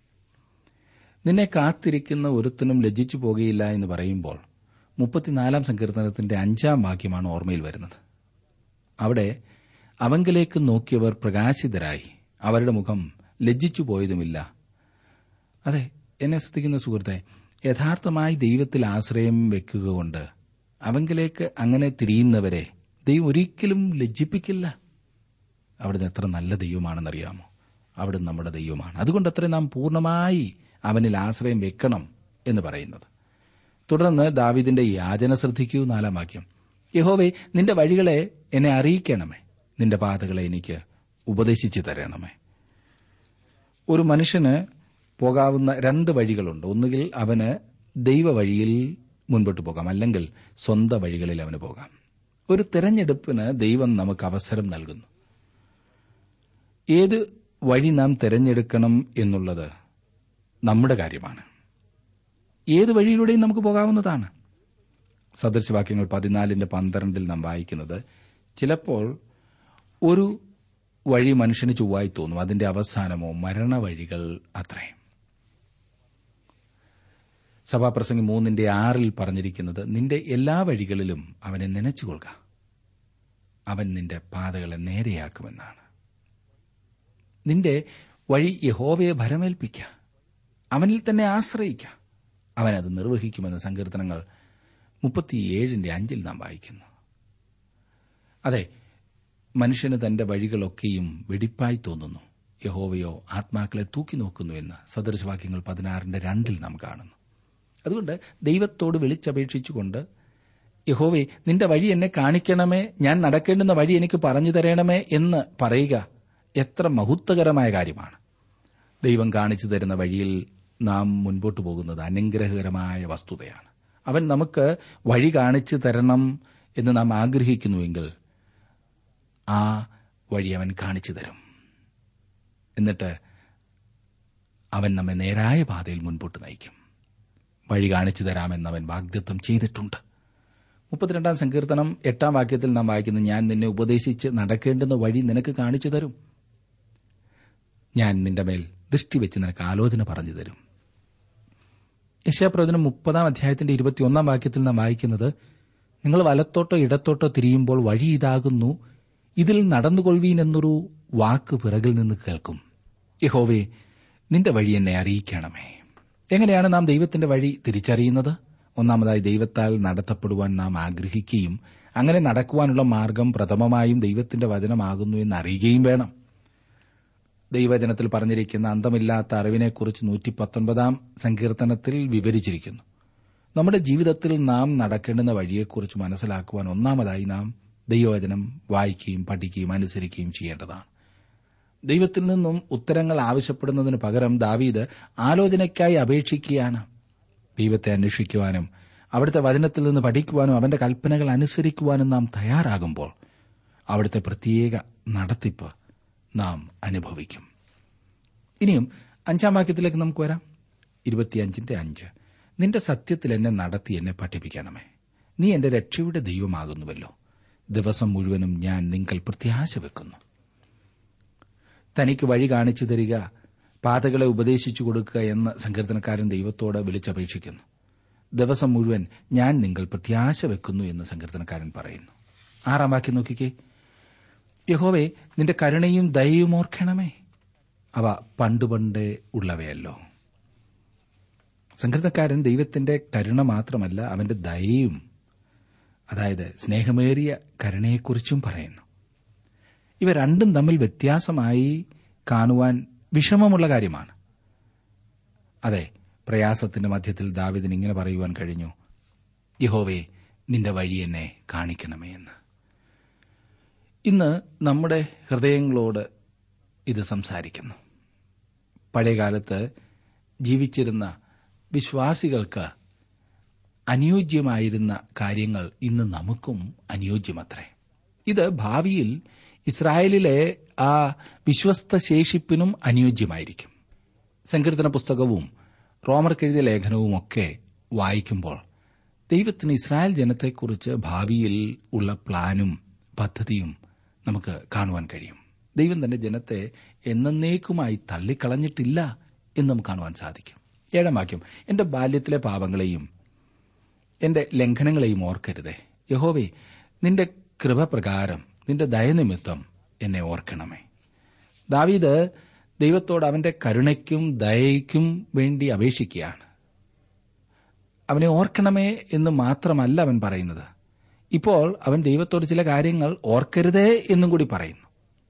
നിന്നെ കാത്തിരിക്കുന്ന ഒരുത്തനും ലജ്ജിച്ചു പോകുകയില്ല എന്ന് പറയുമ്പോൾ മുപ്പത്തിനാലാം സങ്കീർത്തനത്തിന്റെ അഞ്ചാം വാക്യമാണ് ഓർമ്മയിൽ വരുന്നത് അവിടെ അവങ്കിലേക്ക് നോക്കിയവർ പ്രകാശിതരായി അവരുടെ മുഖം ലജ്ജിച്ചു പോയതുമില്ല അതെ എന്നെ ശ്രദ്ധിക്കുന്ന സുഹൃത്തെ യഥാർത്ഥമായി ദൈവത്തിൽ ആശ്രയം വെക്കുക കൊണ്ട് അവങ്കിലേക്ക് അങ്ങനെ തിരിയുന്നവരെ ദൈവം ഒരിക്കലും ലജ്ജിപ്പിക്കില്ല അവിടുന്ന് എത്ര നല്ല ദൈവമാണെന്നറിയാമോ അവിടുന്ന് നമ്മുടെ ദൈവമാണ് അതുകൊണ്ട് അത്ര നാം പൂർണ്ണമായി അവനിൽ ആശ്രയം വെക്കണം എന്ന് പറയുന്നത് തുടർന്ന് ദാവിദിന്റെ യാചന ശ്രദ്ധിക്കൂ നാലാം വാക്യം യഹോവേ നിന്റെ വഴികളെ എന്നെ അറിയിക്കണമേ നിന്റെ പാതകളെ എനിക്ക് ഉപദേശിച്ചു തരണമേ ഒരു മനുഷ്യന് പോകാവുന്ന രണ്ട് വഴികളുണ്ട് ഒന്നുകിൽ അവന് ദൈവവഴിയിൽ മുൻപോട്ട് പോകാം അല്ലെങ്കിൽ സ്വന്തം വഴികളിൽ അവന് പോകാം ഒരു തെരഞ്ഞെടുപ്പിന് ദൈവം നമുക്ക് അവസരം നൽകുന്നു ഏത് വഴി നാം തെരഞ്ഞെടുക്കണം എന്നുള്ളത് നമ്മുടെ കാര്യമാണ് ഏത് വഴിയിലൂടെയും നമുക്ക് പോകാവുന്നതാണ് സദൃശവാക്യങ്ങൾ പതിനാലിന്റെ പന്ത്രണ്ടിൽ നാം വായിക്കുന്നത് ചിലപ്പോൾ ഒരു വഴി മനുഷ്യന് ചൊവ്വായി തോന്നും അതിന്റെ അവസാനമോ മരണവഴികൾ അത്രേ സഭാപ്രസംഗം മൂന്നിന്റെ ആറിൽ പറഞ്ഞിരിക്കുന്നത് നിന്റെ എല്ലാ വഴികളിലും അവനെ നനച്ചുകൊള്ളുക അവൻ നിന്റെ പാതകളെ നേരെയാക്കുമെന്നാണ് നിന്റെ വഴി യഹോവയെ ഭരമേൽപ്പിക്ക അവനിൽ തന്നെ ആശ്രയിക്ക അവനത് നിർവഹിക്കുമെന്ന് സങ്കീർത്തനങ്ങൾ മുപ്പത്തിയേഴിന്റെ അഞ്ചിൽ നാം വായിക്കുന്നു അതെ മനുഷ്യന് തന്റെ വഴികളൊക്കെയും വെടിപ്പായി തോന്നുന്നു യഹോവയോ ആത്മാക്കളെ തൂക്കി നോക്കുന്നുവെന്ന് സദൃശവാക്യങ്ങൾ പതിനാറിന്റെ രണ്ടിൽ നാം കാണുന്നു അതുകൊണ്ട് ദൈവത്തോട് വിളിച്ചപേക്ഷിച്ചുകൊണ്ട് യഹോവേ നിന്റെ വഴി എന്നെ കാണിക്കണമേ ഞാൻ നടക്കേണ്ടുന്ന വഴി എനിക്ക് പറഞ്ഞു തരണമേ എന്ന് പറയുക എത്ര മഹത്വകരമായ കാര്യമാണ് ദൈവം കാണിച്ചു തരുന്ന വഴിയിൽ നാം മുൻപോട്ടു പോകുന്നത് അനുഗ്രഹകരമായ വസ്തുതയാണ് അവൻ നമുക്ക് വഴി കാണിച്ചു തരണം എന്ന് നാം ആഗ്രഹിക്കുന്നുവെങ്കിൽ ആ വഴി അവൻ കാണിച്ചു തരും എന്നിട്ട് അവൻ നമ്മെ നേരായ പാതയിൽ മുൻപോട്ട് നയിക്കും വഴി കാണിച്ചു തരാമെന്ന് അവൻ വാഗ്ദത്വം ചെയ്തിട്ടുണ്ട് മുപ്പത്തിരണ്ടാം സങ്കീർത്തനം എട്ടാം വാക്യത്തിൽ നാം വായിക്കുന്നു ഞാൻ നിന്നെ ഉപദേശിച്ച് നടക്കേണ്ടുന്ന വഴി നിനക്ക് കാണിച്ചു തരും ഞാൻ നിന്റെ മേൽ ദൃഷ്ടി വെച്ച് നിനക്ക് ആലോചന പറഞ്ഞു തരും യശാപ്രവചനം മുപ്പതാം അധ്യായത്തിന്റെ ഇരുപത്തിയൊന്നാം വാക്യത്തിൽ നാം വായിക്കുന്നത് നിങ്ങൾ വലത്തോട്ടോ ഇടത്തോട്ടോ തിരിയുമ്പോൾ വഴി ഇതാകുന്നു ഇതിൽ നടന്നുകൊള്ളുവീൻ എന്നൊരു വാക്ക് പിറകിൽ നിന്ന് കേൾക്കും യഹോവേ നിന്റെ വഴി എന്നെ അറിയിക്കണമേ എങ്ങനെയാണ് നാം ദൈവത്തിന്റെ വഴി തിരിച്ചറിയുന്നത് ഒന്നാമതായി ദൈവത്താൽ നടത്തപ്പെടുവാൻ നാം ആഗ്രഹിക്കുകയും അങ്ങനെ നടക്കുവാനുള്ള മാർഗം പ്രഥമമായും ദൈവത്തിന്റെ വചനമാകുന്നു എന്ന് അറിയുകയും വേണം ദൈവജനത്തിൽ പറഞ്ഞിരിക്കുന്ന അന്തമില്ലാത്ത അറിവിനെക്കുറിച്ച് നൂറ്റി പത്തൊൻപതാം സങ്കീർത്തനത്തിൽ വിവരിച്ചിരിക്കുന്നു നമ്മുടെ ജീവിതത്തിൽ നാം നടക്കേണ്ടുന്ന വഴിയെക്കുറിച്ച് മനസ്സിലാക്കുവാൻ ഒന്നാമതായി നാം ദൈവവചനം വായിക്കുകയും പഠിക്കുകയും അനുസരിക്കുകയും ചെയ്യേണ്ടതാണ് ദൈവത്തിൽ നിന്നും ഉത്തരങ്ങൾ ആവശ്യപ്പെടുന്നതിന് പകരം ദാവീദ് ആലോചനയ്ക്കായി അപേക്ഷിക്കുകയാണ് ദൈവത്തെ അന്വേഷിക്കുവാനും അവിടുത്തെ വചനത്തിൽ നിന്ന് പഠിക്കുവാനും അവന്റെ കൽപ്പനകൾ അനുസരിക്കുവാനും നാം തയ്യാറാകുമ്പോൾ അവിടുത്തെ പ്രത്യേക നടത്തിപ്പ് നാം അനുഭവിക്കും ഇനിയും അഞ്ചാം വാക്യത്തിലേക്ക് നമുക്ക് വരാം ഇരുപത്തിയഞ്ചിന്റെ അഞ്ച് നിന്റെ സത്യത്തിൽ എന്നെ നടത്തി എന്നെ പഠിപ്പിക്കണമേ നീ എന്റെ രക്ഷയുടെ ദൈവമാകുന്നുവല്ലോ ദിവസം മുഴുവനും ഞാൻ നിങ്ങൾ പ്രത്യാശ വെക്കുന്നു തനിക്ക് വഴി കാണിച്ചു തരിക പാതകളെ ഉപദേശിച്ചു കൊടുക്കുക എന്ന് സങ്കീർത്തനക്കാരൻ ദൈവത്തോട് വിളിച്ചപേക്ഷിക്കുന്നു ദിവസം മുഴുവൻ ഞാൻ നിങ്ങൾ പ്രത്യാശ വെക്കുന്നു എന്ന് സങ്കീർത്തനക്കാരൻ പറയുന്നു ആറാം വാക്യം നോക്കിക്കേ യഹോവേ നിന്റെ കരുണയും ദയയും ഓർക്കണമേ അവ പണ്ടുപണ്ടേ ഉള്ളവയല്ലോ സങ്കീർത്തക്കാരൻ ദൈവത്തിന്റെ കരുണ മാത്രമല്ല അവന്റെ ദയയും അതായത് സ്നേഹമേറിയ കരുണയെക്കുറിച്ചും പറയുന്നു ഇവ രണ്ടും തമ്മിൽ വ്യത്യാസമായി കാണുവാൻ വിഷമമുള്ള കാര്യമാണ് അതെ പ്രയാസത്തിന്റെ മധ്യത്തിൽ ദാവിദിന് ഇങ്ങനെ പറയുവാൻ കഴിഞ്ഞു യഹോവേ നിന്റെ വഴി എന്നെ കാണിക്കണമേ എന്ന് ഇന്ന് നമ്മുടെ ഹൃദയങ്ങളോട് ഇത് സംസാരിക്കുന്നു പഴയകാലത്ത് ജീവിച്ചിരുന്ന വിശ്വാസികൾക്ക് അനുയോജ്യമായിരുന്ന കാര്യങ്ങൾ ഇന്ന് നമുക്കും അനുയോജ്യമത്രേ ഇത് ഭാവിയിൽ ഇസ്രായേലിലെ ആ വിശ്വസ്ത ശേഷിപ്പിനും അനുയോജ്യമായിരിക്കും സങ്കീർത്തന പുസ്തകവും റോമർക്കെഴുതിയ ലേഖനവും ഒക്കെ വായിക്കുമ്പോൾ ദൈവത്തിന് ഇസ്രായേൽ ജനത്തെക്കുറിച്ച് ഭാവിയിൽ ഉള്ള പ്ലാനും പദ്ധതിയും നമുക്ക് കാണുവാൻ കഴിയും ദൈവം തന്റെ ജനത്തെ എന്നേക്കുമായി തള്ളിക്കളഞ്ഞിട്ടില്ല എന്ന് നമുക്ക് കാണുവാൻ സാധിക്കും ഏഴാം വാക്യം എന്റെ ബാല്യത്തിലെ പാപങ്ങളെയും എന്റെ ലംഘനങ്ങളെയും ഓർക്കരുതേ യഹോവേ നിന്റെ കൃപപ്രകാരം നിന്റെ ദയനിമിത്തം എന്നെ ഓർക്കണമേ ദാവീദ് ദൈവത്തോട് അവന്റെ കരുണയ്ക്കും ദയയ്ക്കും വേണ്ടി അപേക്ഷിക്കുകയാണ് അവനെ ഓർക്കണമേ എന്ന് മാത്രമല്ല അവൻ പറയുന്നത് ഇപ്പോൾ അവൻ ദൈവത്തോട് ചില കാര്യങ്ങൾ ഓർക്കരുതേ എന്നും കൂടി പറയുന്നു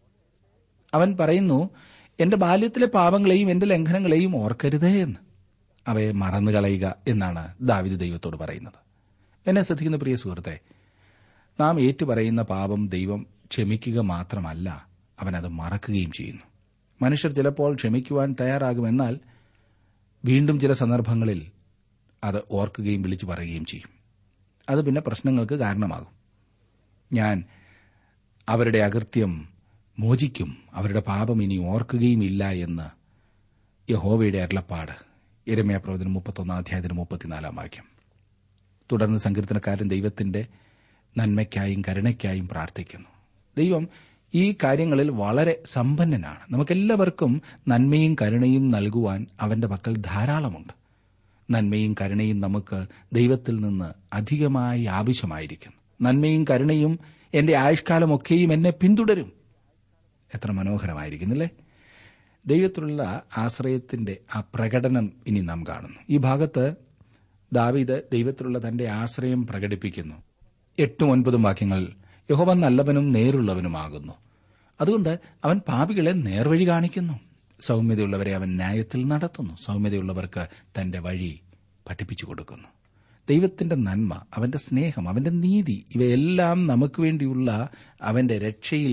അവൻ പറയുന്നു എന്റെ ബാല്യത്തിലെ പാപങ്ങളെയും എന്റെ ലംഘനങ്ങളെയും ഓർക്കരുതേ എന്ന് അവയെ മറന്നു കളയുക എന്നാണ് ദാവിദ് ദൈവത്തോട് പറയുന്നത് എന്നെ ശ്രദ്ധിക്കുന്ന പ്രിയ സുഹൃത്തെ നാം ഏറ്റുപറയുന്ന പാപം ദൈവം ക്ഷമിക്കുക മാത്രമല്ല അവൻ അത് മറക്കുകയും ചെയ്യുന്നു മനുഷ്യർ ചിലപ്പോൾ ക്ഷമിക്കുവാൻ തയ്യാറാകുമെന്നാൽ വീണ്ടും ചില സന്ദർഭങ്ങളിൽ അത് ഓർക്കുകയും വിളിച്ചു പറയുകയും ചെയ്യും അത് പിന്നെ പ്രശ്നങ്ങൾക്ക് കാരണമാകും ഞാൻ അവരുടെ അകൃത്യം മോചിക്കും അവരുടെ പാപം ഇനി ഓർക്കുകയുമില്ല എന്ന് യഹോവയുടെ അരുളപ്പാട് ഇരമയ പ്രവചനം മുപ്പത്തൊന്നാം അധ്യായത്തിന് മുപ്പത്തിനാലാം വാക്യം തുടർന്ന് സങ്കീർത്തനക്കാരൻ ദൈവത്തിന്റെ നന്മയ്ക്കായും കരുണയ്ക്കായും പ്രാർത്ഥിക്കുന്നു ദൈവം ഈ കാര്യങ്ങളിൽ വളരെ സമ്പന്നനാണ് നമുക്കെല്ലാവർക്കും നന്മയും കരുണയും നൽകുവാൻ അവന്റെ പക്കൽ ധാരാളമുണ്ട് നന്മയും കരുണയും നമുക്ക് ദൈവത്തിൽ നിന്ന് അധികമായി ആവശ്യമായിരിക്കുന്നു നന്മയും കരുണയും എന്റെ ആയുഷ്കാലമൊക്കെയും എന്നെ പിന്തുടരും എത്ര മനോഹരമായിരിക്കുന്നില്ലേ ദൈവത്തിലുള്ള ആശ്രയത്തിന്റെ ആ പ്രകടനം ഇനി നാം കാണുന്നു ഈ ഭാഗത്ത് ദാവീദ് ദൈവത്തിലുള്ള തന്റെ ആശ്രയം പ്രകടിപ്പിക്കുന്നു എട്ടും ഒൻപതും വാക്യങ്ങൾ യഹോവ നല്ലവനും നേരുള്ളവനുമാകുന്നു അതുകൊണ്ട് അവൻ പാപികളെ നേർവഴി കാണിക്കുന്നു സൗമ്യതയുള്ളവരെ അവൻ ന്യായത്തിൽ നടത്തുന്നു സൗമ്യതയുള്ളവർക്ക് തന്റെ വഴി പഠിപ്പിച്ചു കൊടുക്കുന്നു ദൈവത്തിന്റെ നന്മ അവന്റെ സ്നേഹം അവന്റെ നീതി ഇവയെല്ലാം നമുക്ക് വേണ്ടിയുള്ള അവന്റെ രക്ഷയിൽ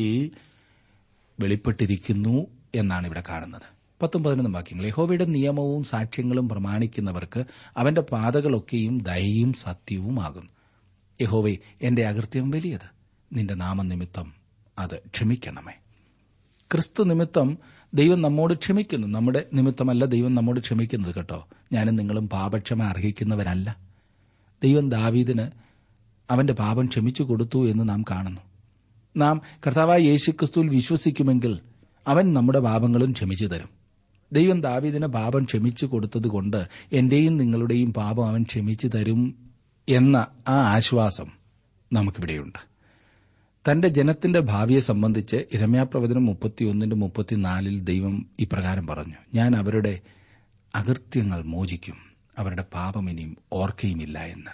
വെളിപ്പെട്ടിരിക്കുന്നു എന്നാണ് ഇവിടെ കാണുന്നത് പത്തും പതിനൊന്നും വാക്യങ്ങൾ യഹോവയുടെ നിയമവും സാക്ഷ്യങ്ങളും പ്രമാണിക്കുന്നവർക്ക് അവന്റെ പാതകളൊക്കെയും ദയയും സത്യവുമാകുന്നു യഹോവെ എന്റെ അകൃത്യം വലിയത് നിന്റെ നാമനിമിത്തം അത് ക്ഷമിക്കണമേ ക്രിസ്തു നിമിത്തം ദൈവം നമ്മോട് ക്ഷമിക്കുന്നു നമ്മുടെ നിമിത്തമല്ല ദൈവം നമ്മോട് ക്ഷമിക്കുന്നത് കേട്ടോ ഞാനും നിങ്ങളും പാപക്ഷമ അർഹിക്കുന്നവരല്ല ദൈവം ദാവീദിന് അവന്റെ പാപം ക്ഷമിച്ചു കൊടുത്തു എന്ന് നാം കാണുന്നു നാം കർത്താവായ യേശുക്രിസ്തുവിൽ വിശ്വസിക്കുമെങ്കിൽ അവൻ നമ്മുടെ പാപങ്ങളും ക്ഷമിച്ചു തരും ദൈവം ദാവീദിന് പാപം ക്ഷമിച്ചു കൊടുത്തതുകൊണ്ട് എന്റെയും നിങ്ങളുടെയും പാപം അവൻ ക്ഷമിച്ചു തരും എന്ന ആ ആശ്വാസം നമുക്കിവിടെയുണ്ട് തന്റെ ജനത്തിന്റെ ഭാവിയെ സംബന്ധിച്ച് ഇരമ്യാപ്രവചനം മുപ്പത്തിയൊന്നിന്റെ മുപ്പത്തിനാലിൽ ദൈവം ഇപ്രകാരം പറഞ്ഞു ഞാൻ അവരുടെ അകൃത്യങ്ങൾ മോചിക്കും അവരുടെ പാപം ഇനിയും ഓർക്കയുമില്ല എന്ന്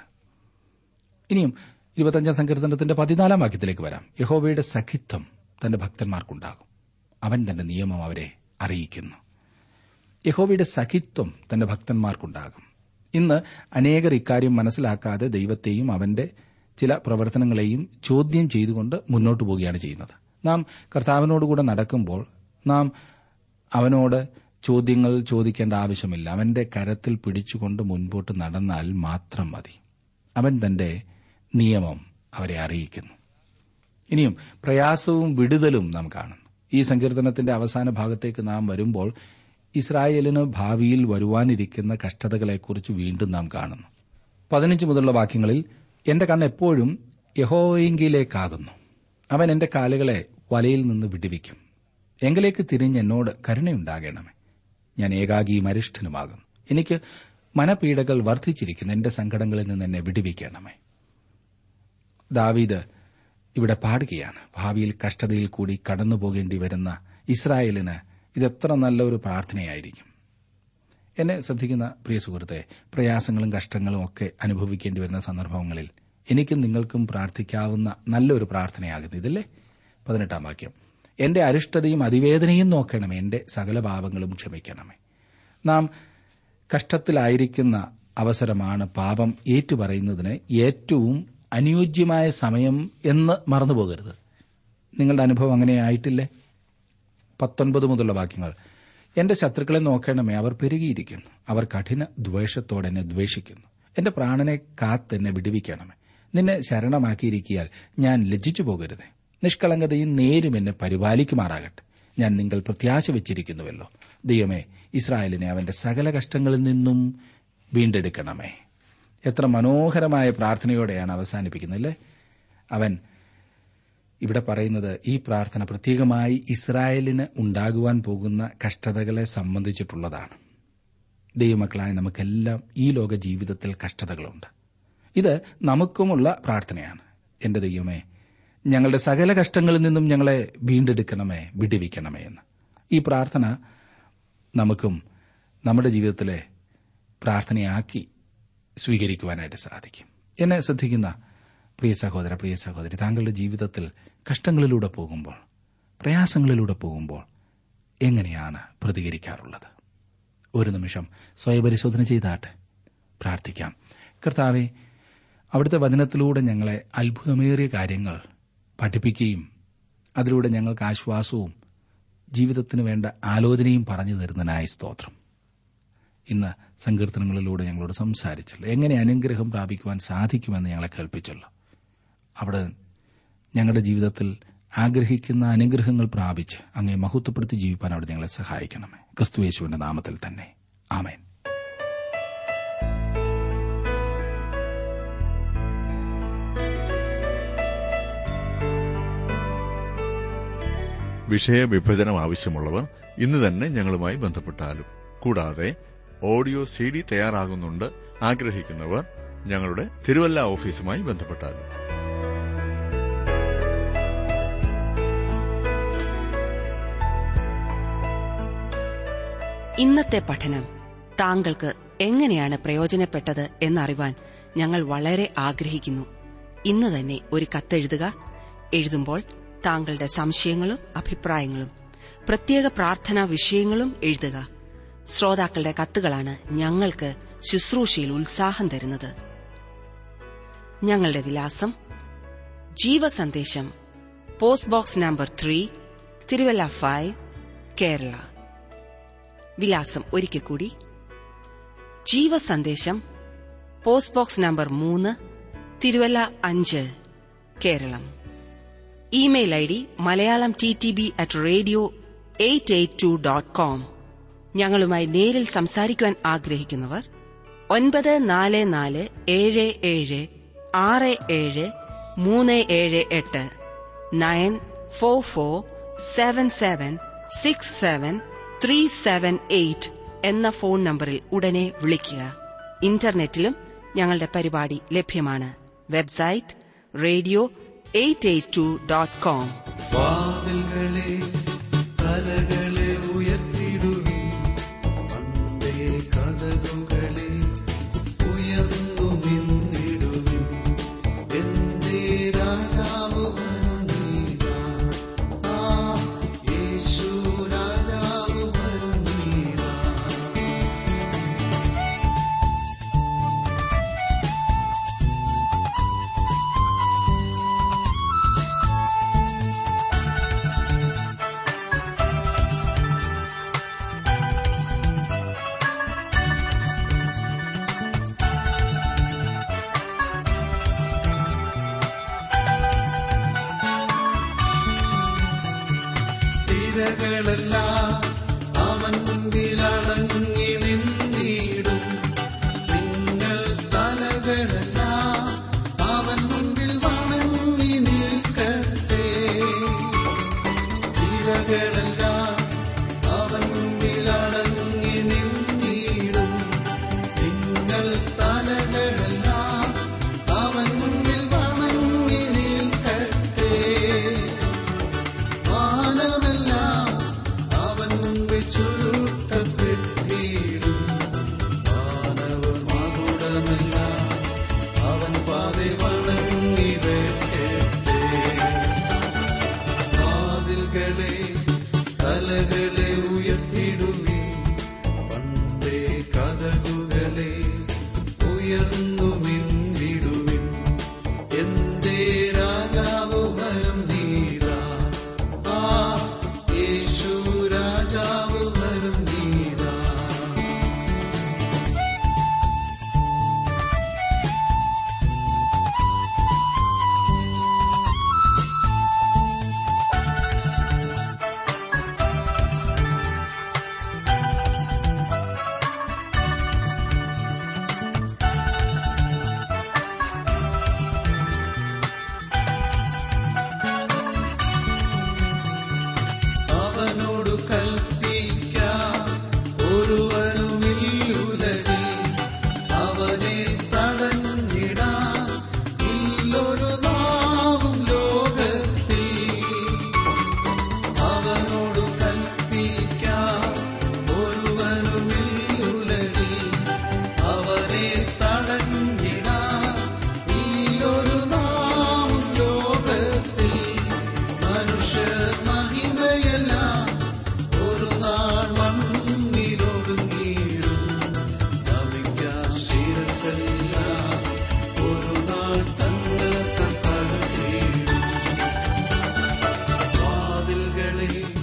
ഇനിയും ഇരുപത്തഞ്ചാം സങ്കീർത്തനത്തിന്റെ പതിനാലാം വാക്യത്തിലേക്ക് വരാം യഹോവയുടെ സഖിത്വം തന്റെ ഭക്തന്മാർക്കുണ്ടാകും അവൻ തന്റെ നിയമം അവരെ അറിയിക്കുന്നു യഹോവയുടെ സഖിത്വം തന്റെ ഭക്തന്മാർക്കുണ്ടാകും ഇന്ന് അനേകർ ഇക്കാര്യം മനസ്സിലാക്കാതെ ദൈവത്തെയും അവന്റെ ചില പ്രവർത്തനങ്ങളെയും ചോദ്യം ചെയ്തുകൊണ്ട് മുന്നോട്ടു പോവുകയാണ് ചെയ്യുന്നത് നാം കർത്താവിനോടുകൂടെ നടക്കുമ്പോൾ നാം അവനോട് ചോദ്യങ്ങൾ ചോദിക്കേണ്ട ആവശ്യമില്ല അവന്റെ കരത്തിൽ പിടിച്ചുകൊണ്ട് മുൻപോട്ട് നടന്നാൽ മാത്രം മതി അവൻ തന്റെ നിയമം അവരെ അറിയിക്കുന്നു ഇനിയും പ്രയാസവും വിടുതലും നാം കാണുന്നു ഈ സങ്കീർത്തനത്തിന്റെ അവസാന ഭാഗത്തേക്ക് നാം വരുമ്പോൾ ഇസ്രായേലിന് ഭാവിയിൽ വരുവാനിരിക്കുന്ന കഷ്ടതകളെക്കുറിച്ച് വീണ്ടും നാം കാണുന്നു പതിനഞ്ച് മുതലുള്ള വാക്യങ്ങളിൽ എന്റെ കണ്ണ് എപ്പോഴും യഹോയെങ്കിലേക്കാകുന്നു അവൻ എന്റെ കാലുകളെ വലയിൽ നിന്ന് വിടുവിക്കും എങ്കിലേക്ക് തിരിഞ്ഞ് എന്നോട് കരുണയുണ്ടാകണമേ ഞാൻ ഏകാഗിയും അരിഷ്ടനുമാകുന്നു എനിക്ക് മനപീഡകൾ വർദ്ധിച്ചിരിക്കുന്നു എന്റെ സങ്കടങ്ങളിൽ നിന്ന് എന്നെ വിടുവിക്കണമേ ദാവീദ് ഇവിടെ പാടുകയാണ് ഭാവിയിൽ കഷ്ടതയിൽ കൂടി കടന്നു പോകേണ്ടി വരുന്ന ഇസ്രായേലിന് ഇതെത്ര നല്ല ഒരു പ്രാർത്ഥനയായിരിക്കും എന്നെ ശ്രദ്ധിക്കുന്ന പ്രിയ സുഹൃത്തെ പ്രയാസങ്ങളും കഷ്ടങ്ങളും ഒക്കെ അനുഭവിക്കേണ്ടി വരുന്ന സന്ദർഭങ്ങളിൽ എനിക്കും നിങ്ങൾക്കും പ്രാർത്ഥിക്കാവുന്ന നല്ലൊരു പ്രാർത്ഥനയാകുന്നു ഇതില്ലേ പതിനെട്ടാം വാക്യം എന്റെ അരിഷ്ടതയും അതിവേദനയും നോക്കണമേ എന്റെ സകല പാപങ്ങളും ക്ഷമിക്കണമേ നാം കഷ്ടത്തിലായിരിക്കുന്ന അവസരമാണ് പാപം ഏറ്റുപറയുന്നതിന് ഏറ്റവും അനുയോജ്യമായ സമയം എന്ന് മറന്നുപോകരുത് നിങ്ങളുടെ അനുഭവം അങ്ങനെ ആയിട്ടില്ലേ പത്തൊൻപത് മുതലുള്ള വാക്യങ്ങൾ എന്റെ ശത്രുക്കളെ നോക്കണമേ അവർ പെരുകിയിരിക്കുന്നു അവർ കഠിന ദ്വേഷത്തോടെ എന്നെ ദ്വേഷിക്കുന്നു എന്റെ പ്രാണനെ കാത്തെന്നെ വിടുവിക്കണമേ നിന്നെ ശരണമാക്കിയിരിക്കിയാൽ ഞാൻ ലജ്ജിച്ചു പോകരുത് നിഷ്കളങ്കതയും നേരും എന്നെ പരിപാലിക്കുമാറാകട്ടെ ഞാൻ നിങ്ങൾ പ്രത്യാശ വെച്ചിരിക്കുന്നുവല്ലോ ദൈവമേ ഇസ്രായേലിനെ അവന്റെ സകല കഷ്ടങ്ങളിൽ നിന്നും വീണ്ടെടുക്കണമേ എത്ര മനോഹരമായ പ്രാർത്ഥനയോടെയാണ് അവസാനിപ്പിക്കുന്നല്ലേ അവൻ ഇവിടെ പറയുന്നത് ഈ പ്രാർത്ഥന പ്രത്യേകമായി ഇസ്രായേലിന് ഉണ്ടാകുവാൻ പോകുന്ന കഷ്ടതകളെ സംബന്ധിച്ചിട്ടുള്ളതാണ് ദൈവമക്കളായ നമുക്കെല്ലാം ഈ ലോക ജീവിതത്തിൽ കഷ്ടതകളുണ്ട് ഇത് നമുക്കുമുള്ള പ്രാർത്ഥനയാണ് എന്റെ ദൈവമേ ഞങ്ങളുടെ സകല കഷ്ടങ്ങളിൽ നിന്നും ഞങ്ങളെ വീണ്ടെടുക്കണമേ വിടുവിക്കണമേ എന്ന് ഈ പ്രാർത്ഥന നമുക്കും നമ്മുടെ ജീവിതത്തിലെ പ്രാർത്ഥനയാക്കി സ്വീകരിക്കുവാനായിട്ട് സാധിക്കും എന്നെ ശ്രദ്ധിക്കുന്ന പ്രിയ സഹോദര പ്രിയ സഹോദരി താങ്കളുടെ ജീവിതത്തിൽ കഷ്ടങ്ങളിലൂടെ പോകുമ്പോൾ പ്രയാസങ്ങളിലൂടെ പോകുമ്പോൾ എങ്ങനെയാണ് പ്രതികരിക്കാറുള്ളത് ഒരു നിമിഷം സ്വയപരിശോധന ചെയ്താട്ടെ പ്രാർത്ഥിക്കാം കർത്താവെ അവിടുത്തെ വചനത്തിലൂടെ ഞങ്ങളെ അത്ഭുതമേറിയ കാര്യങ്ങൾ പഠിപ്പിക്കുകയും അതിലൂടെ ഞങ്ങൾക്ക് ആശ്വാസവും ജീവിതത്തിന് വേണ്ട ആലോചനയും പറഞ്ഞു തരുന്നതിനായി സ്തോത്രം ഇന്ന് സങ്കീർത്തനങ്ങളിലൂടെ ഞങ്ങളോട് സംസാരിച്ചല്ലോ എങ്ങനെ അനുഗ്രഹം പ്രാപിക്കുവാൻ സാധിക്കുമെന്ന് ഞങ്ങളെ കേൾപ്പിച്ചല്ലോ അവിടെ ഞങ്ങളുടെ ജീവിതത്തിൽ ആഗ്രഹിക്കുന്ന അനുഗ്രഹങ്ങൾ പ്രാപിച്ച് അങ്ങേ മഹത്വപ്പെടുത്തി ജീവിക്കാൻ അവിടെ ഞങ്ങളെ സഹായിക്കണമേ ക്രിസ്തുയേശുവിന്റെ നാമത്തിൽ തന്നെ ആമേൻ വിഷയവിഭജനം ആവശ്യമുള്ളവർ ഇന്ന് തന്നെ ഞങ്ങളുമായി ബന്ധപ്പെട്ടാലും കൂടാതെ ഓഡിയോ സി ഡി തയ്യാറാകുന്നുണ്ട് ആഗ്രഹിക്കുന്നവർ ഞങ്ങളുടെ തിരുവല്ല ഓഫീസുമായി ബന്ധപ്പെട്ടാലും ഇന്നത്തെ പഠനം താങ്കൾക്ക് എങ്ങനെയാണ് പ്രയോജനപ്പെട്ടത് എന്നറിവാൻ ഞങ്ങൾ വളരെ ആഗ്രഹിക്കുന്നു ഇന്ന് തന്നെ ഒരു കത്തെഴുതുക എഴുതുമ്പോൾ താങ്കളുടെ സംശയങ്ങളും അഭിപ്രായങ്ങളും പ്രത്യേക പ്രാർത്ഥനാ വിഷയങ്ങളും എഴുതുക ശ്രോതാക്കളുടെ കത്തുകളാണ് ഞങ്ങൾക്ക് ശുശ്രൂഷയിൽ ഉത്സാഹം തരുന്നത് ഞങ്ങളുടെ വിലാസം Jeevasandesham post box number three Thiruvalla five Kerala വിലാസം ഒരിക്കൽ കൂടി ജീവസന്ദേശം പോസ്റ്റ് ബോക്സ് നമ്പർ മൂന്ന് തിരുവല്ല അഞ്ച് Keralam email I D Malayalam T T B at radio eight eight two dot com ഞങ്ങളുമായി നേരിൽ സംസാരിക്കുവാൻ ആഗ്രഹിക്കുന്നവർ ഒൻപത് നാല് നാല് ഏഴ് ഏഴ് ആറ് ഏഴ് മൂന്ന് ഏഴ് എട്ട് nine four four seven seven six seven three seven eight എന്ന ഫോൺ നമ്പറിൽ ഉടനെ വിളിക്കുക ഇന്റർനെറ്റിലും ഞങ്ങളുടെ പരിപാടി ലഭ്യമാണ് website radio eight eight two dot com വാതിൽകളെ തലകളെ ഉയർത്തിടുവിൻ പണ്ടേ കഥകുകളെ ഉയർന്നു നിന്നിടുവിൻ എന്തേ രാജാവ് വരുന്നീരാ ആ യേശു രാജാവ് വരുന്നീരാ തിരകളെല്ലാം അവൻ മുൻപിലടങ്ങി നിന്നിടും നിങ്ങൾ തലകളെല്ലാം അവൻ മുൻപിൽ വണങ്ങി നിൽക്കട്ടെ തിരകളെല്ലാം അവൻ മുൻപിലടങ്ങി നിന്നിടും നിങ്ങൾ തലകളെല്ലാം അവൻ മുൻപിൽ വണങ്ങി നിൽക്കട്ടെ വാനമെല്ലാം അവൻ മുമ്പിൽ ചുരുട്ടപ്പെട്ടിടും മാനവ മകുടമെല്ലാം അവൻ പാതെ വണങ്ങിടട്ടെ വാതിൽകളെ തലകളെ ഉയർത്തിടുവി പണ്ടേ കഥകുകളെ ഉയർന്നു നിന്നിടുവിൻ എന്തേ രാജാവ് വരം നീരാ ആ യേശു രാജാവ് വരം നീരാ അവനോട് കൽപ്പിക്കാം ഒരുവനുമില്ലുലകിൽ അവനെ തടഞ്ഞിടാൻ ഇല്ലൊരു നാവും ലോകത്തിൽ അവനോട് കൽപ്പിക്കാം ഒരുവനുമില്ലുലകിൽ അവനെ തടഞ്ഞിടാൻ ഇല്ലൊരു നാവും ലോകത്തിൽ മനുഷ്യ മഹിമയെല്ലാം ഒരു നാൾ മണ്ണിലൊടുങ്ങിയിടും നമിക്കാ ശിരസെല്ലാം ഒരു നാൾ തങ്ങളെ തളർത്തിയിടും വാതിൽകളിൽ